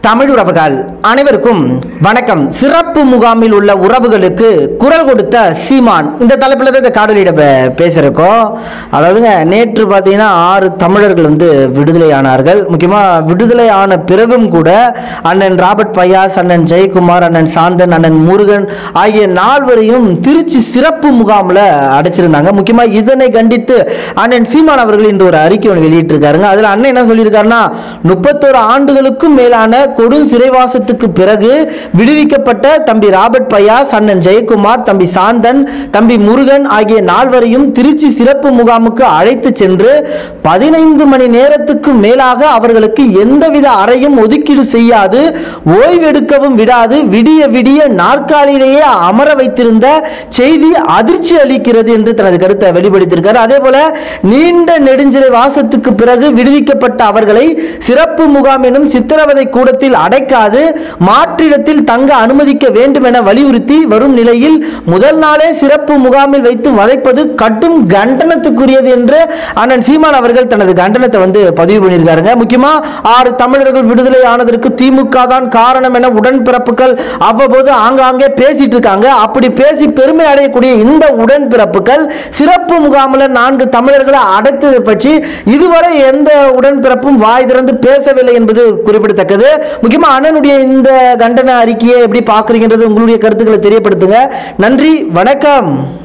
தமிழ் உறவுகள் அனைவருக்கும் வணக்கம் சிறப்பு முகாமில் உள்ள உறவுகளுக்கு குரல் கொடுத்த சீமான் இந்த தலைப்பில் தான் இந்த காடலியிட பேசுகிறக்கோம் அதாவதுங்க நேற்று பார்த்தீங்கன்னா ஆறு தமிழர்கள் வந்து விடுதலை ஆனார்கள் முக்கியமாக விடுதலை ஆன பிறகும் கூட அண்ணன் ராபர்ட் பையாஸ் அண்ணன் ஜெயக்குமார் அண்ணன் சாந்தன் அண்ணன் முருகன் ஆகிய நால்வரையும் திருச்சி சிறப்பு முகாமில் அடைச்சிருந்தாங்க முக்கியமாக இதனை கண்டித்து அண்ணன் சீமான் அவர்கள் இன்று ஒரு அறிக்கை ஒன்று வெளியிட்டிருக்காருங்க அதில் அண்ணன் என்ன சொல்லியிருக்காருன்னா முப்பத்தோரு ஆண்டுகளுக்கும் மேலான கொடும் சிறைவாசத்துக்கு பிறகு விடுவிக்கப்பட்ட தம்பி ராபர்ட் பையாஸ் அண்ணன் ஜெயக்குமார் தம்பி சாந்தன் தம்பி முருகன் ஆகிய நால்வரையும் திருச்சி சிறப்பு முகாமுக்கு அழைத்து சென்று பதினைந்து மணி நேரத்துக்கு மேலாக அவர்களுக்கு எந்தவித அறையும் ஒதுக்கீடு செய்யாது ஓய்வெடுக்கவும் விடாது விடிய விடிய நாற்காலியிலேயே அமர வைத்திருந்த செய்தி அதிர்ச்சி அளிக்கிறது என்று தனது கருத்தை வெளிப்படுத்தியிருக்கார் அதே போல நீண்ட நெடுஞ்சிறை வாசத்துக்கு பிறகு விடுவிக்கப்பட்ட அவர்களை சிறப்பு முகாம் எனும் சித்திரவதை கூடத்தில் அடைக்காது மாற்றிடத்தில் தங்க அனுமதிக்க வேண்டும் என வலியுறுத்தி வரும் நிலையில் முதல் நாளே சிறப்பு முகாமில் வைத்து வதைப்பது கடும் கண்டனத்துக்குரியது என்று அண்ணன் சீமான் அவர்கள் தனது கண்டனத்தை வந்து பதிவு பண்ணியிருக்காருங்க முக்கியமா ஆறு தமிழர்கள் விடுதலை ஆனதற்கு திமுக தான் காரணம் என உடன்பிறப்புகள் அவ்வப்போது ஆங்காங்கே பேசிட்டு இருக்காங்க அப்படி பேசி பெருமை அடையக்கூடிய இந்த உடன்பிறப்புகள் சிறப்பு முகாமில் நான்கு தமிழர்களை அடைத்தது பற்றி இதுவரை எந்த உடன்பிறப்பும் வாய் திறந்து பேசவில்லை என்பது குறிப்பிடத்தக்கது முக்கியமா அண்ணனுடைய இந்த கண்டன அறிக்கையை எப்படி பார்க்குறீங்கன்றது உங்களுடைய கருத்துக்களை தெரியப்படுத்துங்க நன்றி வணக்கம்